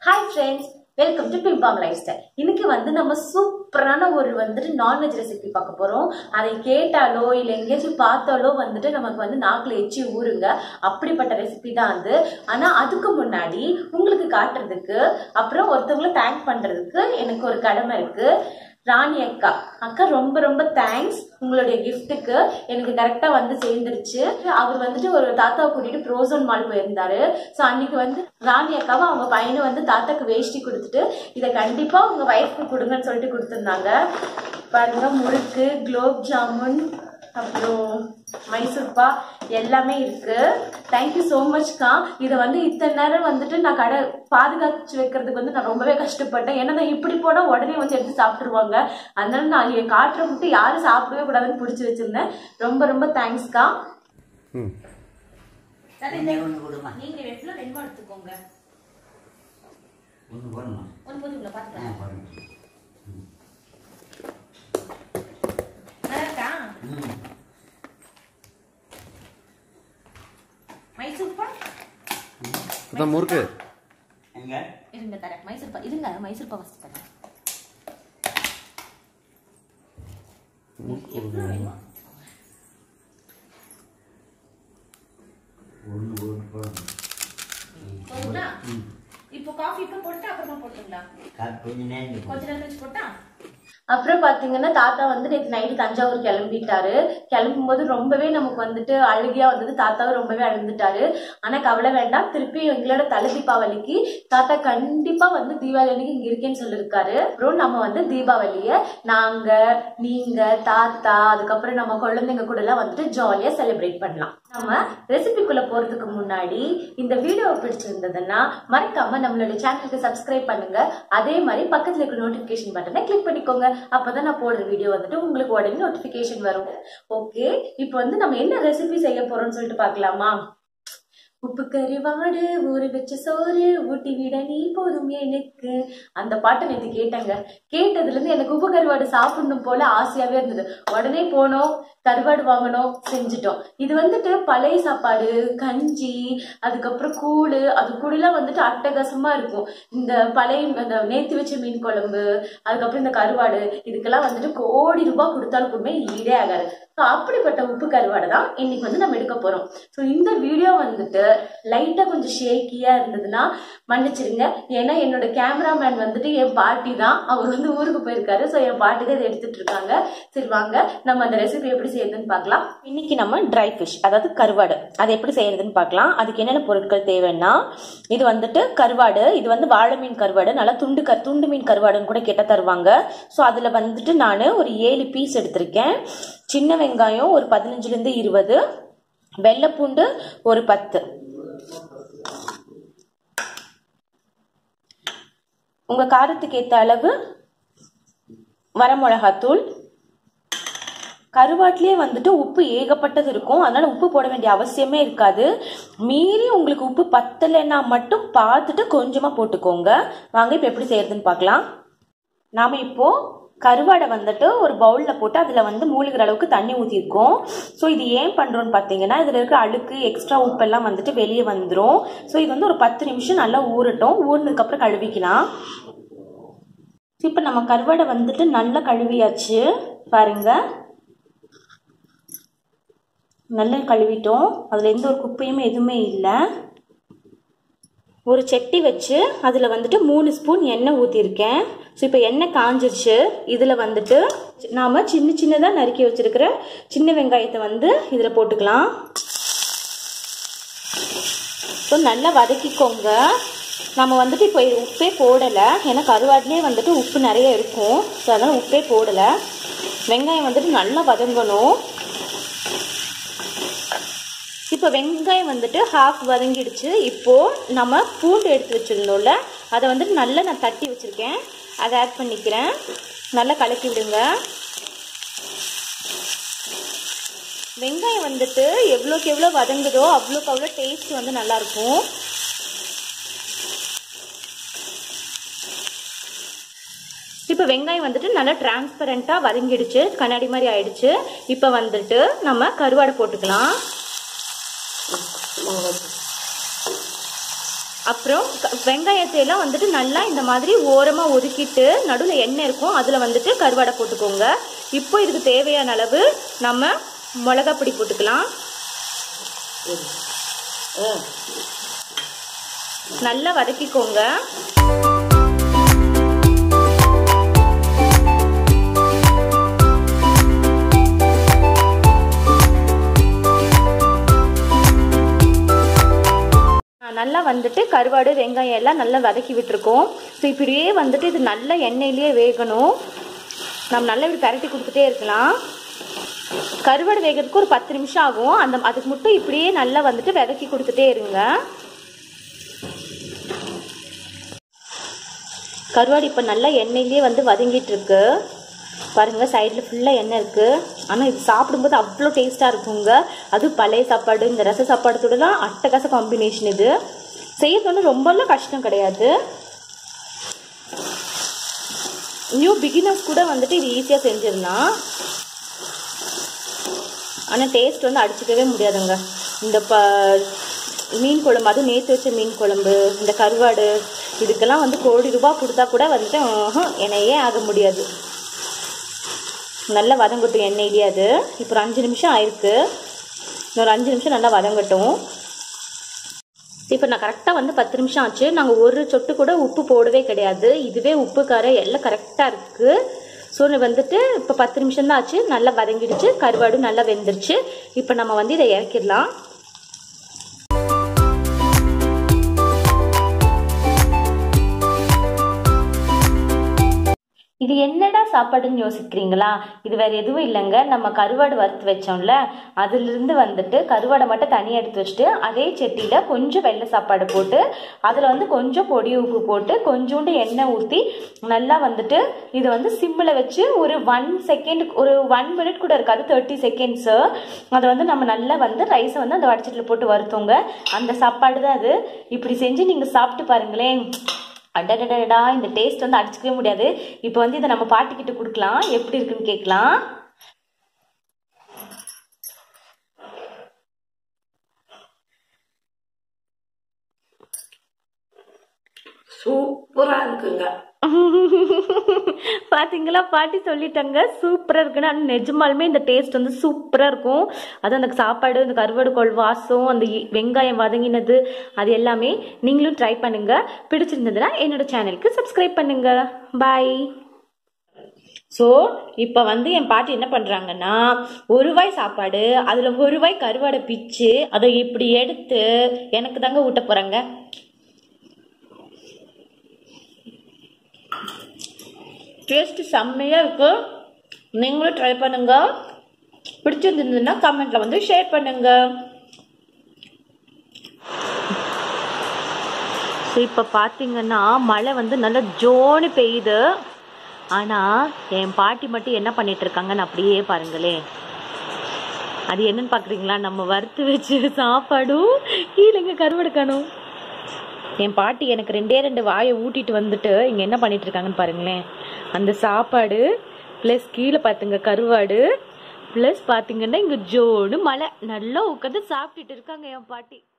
Hi friends welcome to பிம்பாம் lifestyle இன்னைக்கு வந்து நம்ம சூப்பரான ஒரு வந்துட்டு நான்வெஜ் ரெசிபி பார்க்க போறோம் அதை கேட்டாலோ இல்லை எங்கேயாச்சும் பார்த்தாலோ வந்துட்டு நமக்கு வந்து நாக்கில் எச்சி ஊறுங்க அப்படிப்பட்ட ரெசிபி தான் அது ஆனா அதுக்கு முன்னாடி உங்களுக்கு காட்டுறதுக்கு அப்புறம் ஒருத்தவங்களை தேங்க் பண்றதுக்கு எனக்கு ஒரு கடமை இருக்கு ராணி அக்கா அக்கா ரொம்ப ரொம்ப தேங்க்ஸ் உங்களுடைய கிஃப்ட்டுக்கு எனக்கு கரெக்டாக வந்து சேர்ந்துருச்சு அவர் வந்துட்டு ஒரு தாத்தாவை கூட்டிட்டு ப்ரோசோன் மால் போயிருந்தாரு ஸோ அன்னைக்கு வந்து ராணி அக்காவை அவங்க பையனை வந்து தாத்தாக்கு வேஷ்டி கொடுத்துட்டு இதை கண்டிப்பாக உங்கள் ஒய்ஃப்க்கு கொடுங்கன்னு சொல்லிட்டு கொடுத்துருந்தாங்க பாருங்க முறுக்கு குலோப் ஜாமுன் அப்புறம் மைசூர்பா எல்லாமே இருக்கு தேங்க்யூ ஸோ மச்க்கா இதை வந்து இத்தனை நேரம் வந்துட்டு நான் கடை பாதுகாத்து வைக்கிறதுக்கு வந்து நான் ரொம்பவே கஷ்டப்பட்டேன் ஏன்னா நான் இப்படி போனால் உடனே வந்து எடுத்து சாப்பிட்டுருவாங்க அதனால நான் என் காட்டுற மட்டும் யாரும் சாப்பிடவே கூடாதுன்னு பிடிச்சி வச்சிருந்தேன் ரொம்ப ரொம்ப தேங்க்ஸ்க்கா ம் ஒண்ணே ஒண்ணு கொடுமா நீங்க எவ்வளோ வேணுமோ எடுத்துக்கோங்க ஒன்று போடணுமா ஒன்று போதுங்களா ஆ பார்த்துக்கலாம் போடணும் நல்லா இருக்கா ம் மைசூர்பா அதான் முறுக்கு எங்க இருங்க தரேன் மைசூர்பா இருங்க மைசூர்பா ஃபஸ்ட் தரேன் எவ்வளோ வேணும் ஒன்று ஒன்று போடணும் போதுங்களா ம் இப்போ காஃபி இப்போ போட்டு அப்புறமா போட்டுங்களா கா- கொஞ்ச நேரம் இருக்கும். கொஞ்ச நேரம் கழிச்சு போட்டா அப்புறம் பாத்தீங்கன்னா தாத்தா வந்து நேற்று நைட்டு தஞ்சாவூர் கிளம்பிட்டாரு கிளம்பும் போது ரொம்பவே நமக்கு வந்துட்டு அழுகையா வந்தது தாத்தாவும் ரொம்பவே அழுந்துட்டாரு ஆனா கவலை வேண்டாம் திருப்பி எங்களோட தலை தீபாவளிக்கு தாத்தா கண்டிப்பா வந்து தீபாவளி அன்னைக்கு இங்க இருக்கேன்னு சொல்லியிருக்காரு அப்புறம் நம்ம வந்து தீபாவளிய நாங்க நீங்க தாத்தா அதுக்கப்புறம் நம்ம குழந்தைங்க கூட எல்லாம் வந்துட்டு ஜாலியா செலிப்ரேட் பண்ணலாம் நம்ம ரெசிபிக்குள்ள போறதுக்கு முன்னாடி இந்த வீடியோ பிடிச்சிருந்ததுன்னா மறக்காம நம்மளோட சேனலுக்கு சப்ஸ்கிரைப் பண்ணுங்க அதே மாதிரி பக்கத்துல இருக்க நோட்டிபிகேஷன் பட்டனை கிளிக் பண்ணிக்கோங்க அப்பதான் நான் போடுற வீடியோ வந்துட்டு உங்களுக்கு உடனே நோட்டிபிகேஷன் வரும் ஓகே இப்போ வந்து நம்ம என்ன ரெசிபி செய்ய போறோம்னு சொல்லிட்டு பார்க்கலாமா உப்பு கறிவாடு ஊற வச்ச சோறு ஊட்டி விட நீ போதும் எனக்கு அந்த பாட்டை நேற்று கேட்டேங்க கேட்டதுல இருந்து எனக்கு உப்பு கருவாடு சாப்பிடணும் போல ஆசையாவே இருந்தது உடனே போனோம் கருவாடு வாங்கணும் செஞ்சுட்டோம் இது வந்துட்டு பழைய சாப்பாடு கஞ்சி அதுக்கப்புறம் கூழ் அது கூடலாம் வந்துட்டு அட்டகாசமா இருக்கும் இந்த பழைய அந்த நேத்து வச்ச மீன் குழம்பு அதுக்கப்புறம் இந்த கருவாடு இதுக்கெல்லாம் வந்துட்டு கோடி ரூபாய் கொடுத்தாலும் கூடமே ஈடே ஆகாது ஸோ அப்படிப்பட்ட உப்பு கருவாடை தான் இன்னைக்கு வந்து நம்ம எடுக்க போறோம் ஸோ இந்த வீடியோ வந்துட்டு லைட்டா கொஞ்சம் ஷேக்கியா இருந்ததுன்னா மன்னிச்சிருங்க ஏன்னா என்னோட கேமராமேன் வந்துட்டு என் பாட்டி தான் அவர் வந்து ஊருக்கு போயிருக்காரு ஸோ என் பாட்டிக்கு அதை எடுத்துட்டு இருக்காங்க சரி வாங்க நம்ம அந்த ரெசிபி எப்படி செய்யறதுன்னு பார்க்கலாம் இன்னைக்கு நம்ம ட்ரை ஃபிஷ் அதாவது கருவாடு அது எப்படி செய்யறதுன்னு பார்க்கலாம் அதுக்கு என்னென்ன பொருட்கள் தேவைன்னா இது வந்துட்டு கருவாடு இது வந்து வாழை மீன் கருவாடு நல்லா துண்டு கரு துண்டு மீன் கருவாடுன்னு கூட கேட்டால் தருவாங்க ஸோ அதில் வந்துட்டு நான் ஒரு ஏழு பீஸ் எடுத்திருக்கேன் சின்ன வெங்காயம் ஒரு பதினஞ்சுலேருந்து இருபது வெள்ளைப்பூண்டு ஒரு பத்து உங்க காரத்துக்கு ஏற்ற அளவு வரமிளகாத்தூள் கருவாட்டிலே வந்துட்டு உப்பு ஏகப்பட்டது இருக்கும் அதனால உப்பு போட வேண்டிய அவசியமே இருக்காது மீறி உங்களுக்கு உப்பு பத்தலைன்னா மட்டும் பார்த்துட்டு கொஞ்சமா போட்டுக்கோங்க வாங்க இப்போ எப்படி செய்யறதுன்னு பார்க்கலாம் நாம இப்போ கருவாடை வந்துட்டு ஒரு பவுலில் போட்டு அதில் வந்து மூழ்கிற அளவுக்கு தண்ணி ஊற்றிருக்கோம் ஸோ இது ஏன் பண்ணுறோன்னு பார்த்தீங்கன்னா இதில் இருக்கிற அழுக்கு எக்ஸ்ட்ரா உப்பெல்லாம் வந்துட்டு வெளியே வந்துடும் ஸோ இது வந்து ஒரு பத்து நிமிஷம் நல்லா ஊறட்டும் ஊறினதுக்கப்புறம் கழுவிக்கலாம் இப்போ நம்ம கருவாடை வந்துட்டு நல்லா கழுவியாச்சு பாருங்க நல்லா கழுவிட்டோம் அதில் எந்த ஒரு குப்பையுமே எதுவுமே இல்லை ஒரு சட்டி வச்சு அதில் வந்துட்டு மூணு ஸ்பூன் எண்ணெய் ஊற்றிருக்கேன் ஸோ இப்போ எண்ணெய் காஞ்சிருச்சு இதில் வந்துட்டு நாம் சின்ன சின்னதாக நறுக்கி வச்சுருக்கிற சின்ன வெங்காயத்தை வந்து இதில் போட்டுக்கலாம் ஸோ நல்லா வதக்கிக்கோங்க நம்ம வந்துட்டு இப்போ உப்பே போடலை ஏன்னா கருவாட்டிலே வந்துட்டு உப்பு நிறைய இருக்கும் ஸோ அதனால் உப்பே போடலை வெங்காயம் வந்துட்டு நல்லா வதங்கணும் இப்போ வெங்காயம் வந்துட்டு ஹாஃப் வதங்கிடுச்சு இப்போ நம்ம பூண்டு எடுத்து வச்சிருந்தோம்ல அதை வந்துட்டு நல்லா நான் தட்டி வச்சிருக்கேன் அதை ஆட் பண்ணிக்கிறேன் நல்லா கலக்கி விடுங்க வெங்காயம் வந்துட்டு எவ்வளோக்கு எவ்வளோ வதங்குதோ அவ்வளோக்கு அவ்வளோ டேஸ்ட் வந்து நல்லா இருக்கும் இப்போ வெங்காயம் வந்துட்டு நல்லா டிரான்ஸ்பரண்ட்டாக வதங்கிடுச்சு கண்ணாடி மாதிரி ஆயிடுச்சு இப்போ வந்துட்டு நம்ம கருவாடை போட்டுக்கலாம் அப்புறம் க- வெங்காயத்தை எல்லாம் வந்துட்டு நல்லா இந்த மாதிரி ஓரமாக ஒதுக்கிட்டு நடுவில் எண்ணெய் இருக்கும் அதில் வந்துட்டு கருவாடை போட்டுக்கோங்க இப்போ இதுக்கு தேவையான அளவு நம்ம மிளகாப்பொடி போட்டுக்கலாம் நல்லா வதக்கிக்கோங்க நல்லா வந்துட்டு கருவாடு வெங்காயம் எல்லாம் நல்லா வதக்கி விட்டுருக்கோம் ஸோ இப்படியே வந்துட்டு இது நல்ல எண்ணெயிலேயே வேகணும் நம்ம நல்லா இப்படி பரட்டி கொடுத்துட்டே இருக்கலாம் கருவாடு வேகிறதுக்கு ஒரு பத்து நிமிஷம் ஆகும் அந்த அதுக்கு மட்டும் இப்படியே நல்லா வந்துட்டு வதக்கி கொடுத்துட்டே இருங்க கருவாடு இப்போ நல்லா எண்ணெயிலேயே வந்து வதங்கிட்டு இருக்கு பாருங்க சைடில் ஃபுல்லாக எண்ணெய் இருக்கு ஆனால் இது சாப்பிடும்போது அவ்வளோ டேஸ்ட்டாக இருக்குங்க அது பழைய சாப்பாடு இந்த ரச சாப்பாடுத்தோடலாம் அட்டகாச காம்பினேஷன் இது செய்யறது வந்து ரொம்பலாம் கஷ்டம் கிடையாது நியூ பிகினர்ஸ் கூட வந்துட்டு இது ஈஸியாக செஞ்சிடலாம் ஆனால் டேஸ்ட் வந்து அடிச்சுக்கவே முடியாதுங்க இந்த ப மீன் குழம்பு அதுவும் நேற்று வச்ச மீன் குழம்பு இந்த கருவாடு இதுக்கெல்லாம் வந்து கோடி ரூபாய் கொடுத்தா கூட வந்துட்டு ஆஹும், என்னையே ஆக முடியாது நல்லா வதங்கட்டும் எண்ணெயிலேயே அது இப்போ ஒரு அஞ்சு நிமிஷம் ஆயிருக்கு இன்னொரு அஞ்சு நிமிஷம் நல்லா வதங்கட்டும் இப்போ நான் கரெக்டாக வந்து பத்து நிமிஷம் ஆச்சு நாங்கள் ஒரு சொட்டு கூட உப்பு போடவே கிடையாது இதுவே உப்பு காரம் எல்லாம் கரெக்டாக இருக்குது ஸோ வந்துட்டு இப்போ பத்து நிமிஷம் தான் ஆச்சு நல்லா வதங்கிடுச்சு கருவாடும் நல்லா வெந்துருச்சு இப்போ நம்ம வந்து இதை இறக்கிடலாம் இது என்னடா சாப்பாடுன்னு யோசிக்கிறீங்களா இது வேற எதுவும் இல்லைங்க நம்ம கருவாடு வறுத்து வச்சோம்ல அதிலிருந்து வந்துட்டு கருவாடை மட்டும் தனியாக எடுத்து வச்சுட்டு அதே செட்டியில் கொஞ்சம் வெள்ளை சாப்பாடு போட்டு அதில் வந்து கொஞ்சம் பொடி உப்பு போட்டு கொஞ்சோண்டு எண்ணெய் ஊற்றி நல்லா வந்துட்டு இது வந்து சிம்மில் வச்சு ஒரு ஒன் செகண்ட் ஒரு ஒன் மினிட் கூட இருக்காது தேர்ட்டி செகண்ட்ஸு அதை வந்து நம்ம நல்லா வந்து ரைஸை வந்து அந்த வடச்சட்டில் போட்டு வறுத்தோங்க அந்த சாப்பாடு தான் அது இப்படி செஞ்சு நீங்கள் சாப்பிட்டு பாருங்களேன் அடடடடா இந்த டேஸ்ட் வந்து அடிச்சுக்கவே முடியாது இப்போ வந்து இதை நம்ம பாட்டிக்கிட்ட கொடுக்கலாம் எப்படி இருக்குன்னு கேட்கலாம் சூப்பரா இருக்குங்க பாத்தீங்களா பாட்டி சொல்லிட்டாங்க சூப்பரா இருக்குன்னு ஆனா நிஜமாலுமே இந்த டேஸ்ட் வந்து சூப்பரா இருக்கும் அது அந்த சாப்பாடு அந்த கருவாடு கொள் வாசம் அந்த இ- வெங்காயம் வதங்கினது அது எல்லாமே நீங்களும் ட்ரை பண்ணுங்க பிடிச்சிருந்ததுன்னா என்னோட சேனலுக்கு சப்ஸ்கிரைப் பண்ணுங்க பாய் ஸோ இப்போ வந்து என் பாட்டி என்ன பண்ணுறாங்கன்னா ஒரு வாய் சாப்பாடு அதில் ஒரு வாய் கருவாடை பிச்சு அதை இப்படி எடுத்து எனக்கு தாங்க ஊட்ட போகிறாங்க டேஸ்ட் செம்மையாக இருக்கு நீங்களும் ட்ரை பண்ணுங்க பிடிச்சிருந்ததுன்னா கமெண்ட்ல வந்து ஷேர் பண்ணுங்க ஸோ இப்போ பார்த்தீங்கன்னா மழை வந்து நல்லா ஜோனு பெய்யுது ஆனால் என் பாட்டி மட்டும் என்ன பண்ணிட்டு இருக்காங்கன்னு அப்படியே பாருங்களேன் அது என்னன்னு பார்க்குறீங்களா நம்ம வறுத்து வச்ச சாப்பாடும் கீழேங்க கருவாடு காணும் என் பாட்டி எனக்கு ரெண்டே ரெண்டு வாயை ஊட்டிட்டு வந்துட்டு இங்கே என்ன பண்ணிட்டு இருக்காங்கன்னு பாருங்களேன் அந்த சாப்பாடு ப்ளஸ் கீழே பார்த்துங்க கருவாடு ப்ளஸ் பார்த்தீங்கன்னா இங்கே ஜோனு மழை நல்லா உட்காந்து சாப்பிட்டுட்டு இருக்காங்க என் பாட்டி